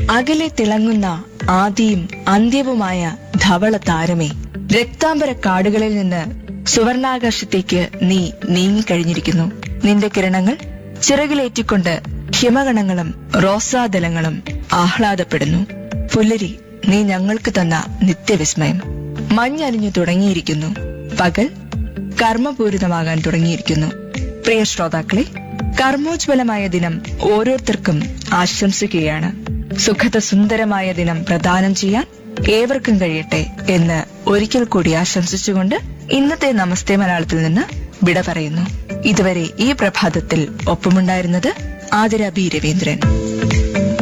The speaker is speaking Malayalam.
അകലെ തിളങ്ങുന്ന ആദിയും അന്ത്യവുമായ ധവള താരമേ രക്താംബര കാടുകളിൽ നിന്ന് സുവർണാകാശത്തേക്ക് നീ നീങ്ങിക്കഴിഞ്ഞിരിക്കുന്നു നിന്റെ കിരണങ്ങൾ ചിറകിലേറ്റിക്കൊണ്ട് ഹിമഗണങ്ങളും റോസാദലങ്ങളും ആഹ്ലാദപ്പെടുന്നു പുല്ലരി നീ ഞങ്ങൾക്ക് തന്ന നിത്യവിസ്മയം മഞ്ഞണിഞ്ഞു തുടങ്ങിയിരിക്കുന്നു പകൽ കർമ്മപൂരിതമാകാൻ തുടങ്ങിയിരിക്കുന്നു പ്രിയ ശ്രോതാക്കളെ കർമ്മോജ്വലമായ ദിനം ഓരോരുത്തർക്കും ആശംസിക്കുകയാണ് സുഖത സുന്ദരമായ ദിനം പ്രദാനം ചെയ്യാൻ ഏവർക്കും കഴിയട്ടെ എന്ന് ഒരിക്കൽ കൂടി ആശംസിച്ചുകൊണ്ട് ഇന്നത്തെ നമസ്തേ മലയാളത്തിൽ നിന്ന് വിട പറയുന്നു ഇതുവരെ ഈ പ്രഭാതത്തിൽ ഒപ്പമുണ്ടായിരുന്നത് ആതിര ബി രവീന്ദ്രൻ